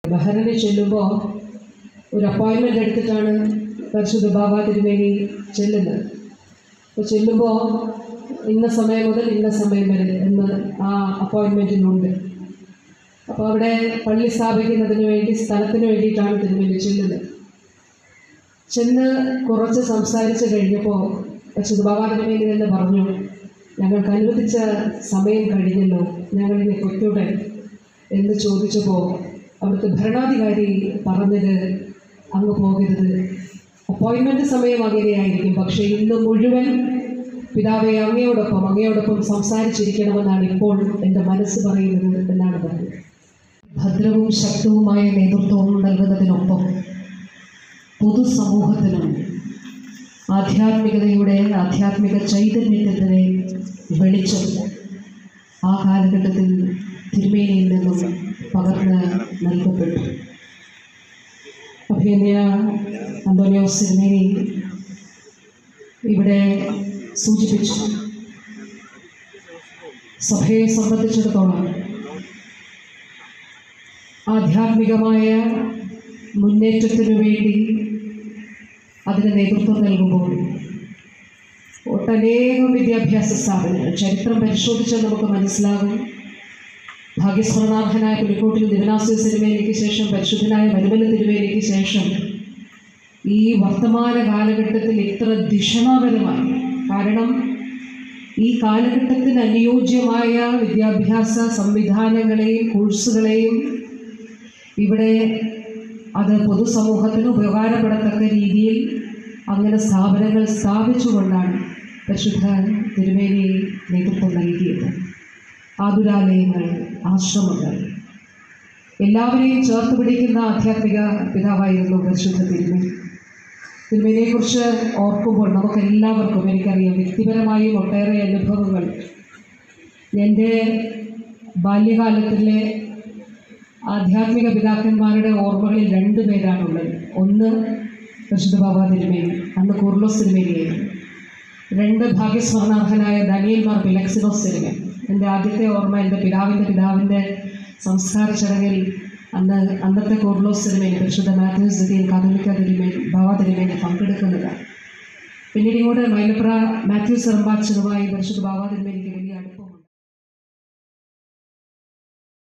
ബഹ്റിന് ചെല്ലുമ്പോൾ ഒരു അപ്പോയിൻമെൻ്റ് എടുത്തിട്ടാണ് പരിശുദ്ധ ബാബ തിരുമേനി ചെല്ലുന്നത് അപ്പോൾ ചെല്ലുമ്പോൾ ഇന്ന സമയം മുതൽ ഇന്ന സമയം വരെ എന്ന് ആ അപ്പോയിൻമെൻറ്റിനുണ്ട് അപ്പോൾ അവിടെ പള്ളി സ്ഥാപിക്കുന്നതിന് വേണ്ടി സ്ഥലത്തിന് വേണ്ടിയിട്ടാണ് തിരുമേനി ചെല്ലുന്നത് ചെന്ന് കുറച്ച് സംസാരിച്ച് കഴിഞ്ഞപ്പോൾ പരിശുദ്ധ ബാബ തിരുമേനി തന്നെ പറഞ്ഞു ഞങ്ങൾക്ക് അനുവദിച്ച സമയം കഴിഞ്ഞല്ലോ ഞങ്ങളിനി പൊയ്ക്കൂടെ എന്ന് ചോദിച്ചപ്പോൾ അവിടുത്തെ ഭരണാധികാരി പറഞ്ഞത് അങ്ങ് പോകരുത് അപ്പോയിൻമെൻ്റ് സമയം അങ്ങനെയായിരിക്കും പക്ഷേ ഇന്ന് മുഴുവൻ പിതാവെ അങ്ങയോടൊപ്പം അങ്ങയോടൊപ്പം സംസാരിച്ചിരിക്കണമെന്നാണ് ഇപ്പോൾ എൻ്റെ മനസ്സ് പറയുന്നത് എന്നാണ് പറഞ്ഞത് ഭദ്രവും ശക്തവുമായ നേതൃത്വവും നൽകുന്നതിനൊപ്പം പൊതുസമൂഹത്തിനും ആധ്യാത്മികതയുടെ ആധ്യാത്മിക ചൈതന്യത്തിൻ്റെ വെളിച്ചം ആ കാലഘട്ടത്തിൽ തിരുമേനിയിൽ നിന്നും പകർന്ന് നൽകപ്പെട്ടു അഭിനയ അന്തോണിയോസ് തിരുമേനി ഇവിടെ സൂചിപ്പിച്ചു സഭയെ സംബന്ധിച്ചിടത്തോളം ആധ്യാത്മികമായ മുന്നേറ്റത്തിനു വേണ്ടി അതിന് നേതൃത്വം നൽകുമ്പോൾ ഒട്ടനേകം വിദ്യാഭ്യാസ സ്ഥാപനങ്ങൾ ചരിത്രം പരിശോധിച്ചാൽ നമുക്ക് മനസ്സിലാകും ഭാഗ്യസ്മരണാർഹനായ പുലിക്കോട്ടിൽ ദിവനാസ്യ തിരുവേലിക്ക് ശേഷം പരിശുദ്ധനായ മരുമല തിരുവേലിക്ക് ശേഷം ഈ വർത്തമാന കാലഘട്ടത്തിൽ ഇത്ര ദിഷണാപരമായി കാരണം ഈ കാലഘട്ടത്തിന് അനുയോജ്യമായ വിദ്യാഭ്യാസ സംവിധാനങ്ങളെയും കോഴ്സുകളെയും ഇവിടെ അത് പൊതുസമൂഹത്തിന് ഉപകാരപ്പെടത്തക്ക രീതിയിൽ അങ്ങനെ സ്ഥാപനങ്ങൾ സ്ഥാപിച്ചുകൊണ്ടാണ് പരിശുദ്ധ തിരുമേനി നേതൃത്വം നൽകിയത് ആതുരാലയങ്ങൾ ആശ്രമങ്ങൾ എല്ലാവരെയും ചേർത്ത് പിടിക്കുന്ന ആധ്യാത്മിക പിതാവായിരുന്നു പരിശുദ്ധ തിരുമേനി തിരുമേനിയെക്കുറിച്ച് ഓർക്കുമ്പോൾ നമുക്കെല്ലാവർക്കും എനിക്കറിയാം വ്യക്തിപരമായും ഒട്ടേറെ അനുഭവങ്ങൾ എൻ്റെ ബാല്യകാലത്തിലെ ആധ്യാത്മിക പിതാക്കന്മാരുടെ ഓർമ്മകളിൽ രണ്ട് പേരാണുള്ളത് ഒന്ന് പരിശുദ്ധ ബാബ തിരുമേനി അന്ന് കുർലോസ് തിരുമേനിയായിരുന്നു രണ്ട് ഭാഗ്യസ്മരണാർഹനായ ദാനിയൽ മാർ ബിലക്സിനോസ് തിരുമേനി എൻ്റെ ആദ്യത്തെ ഓർമ്മ എൻ്റെ പിതാവിൻ്റെ പിതാവിൻ്റെ സംസ്കാര ചടങ്ങിൽ അന്ന് അന്നത്തെ കുർലോസ് തിരുമേനി പരിശുദ്ധ മാത്യൂസ് ദിദീൻ കാതോലിക്ക തിരുമേനി ബാബ തിരുമേനി പങ്കെടുക്കുന്നതാണ് പിന്നീട് ഇങ്ങോട്ട് മൈലപ്ര മാത്യൂസ് റമ്പാച്ചനുമായി പരിശുദ്ധ ബാബ തിരുമേനിക്ക് വലിയ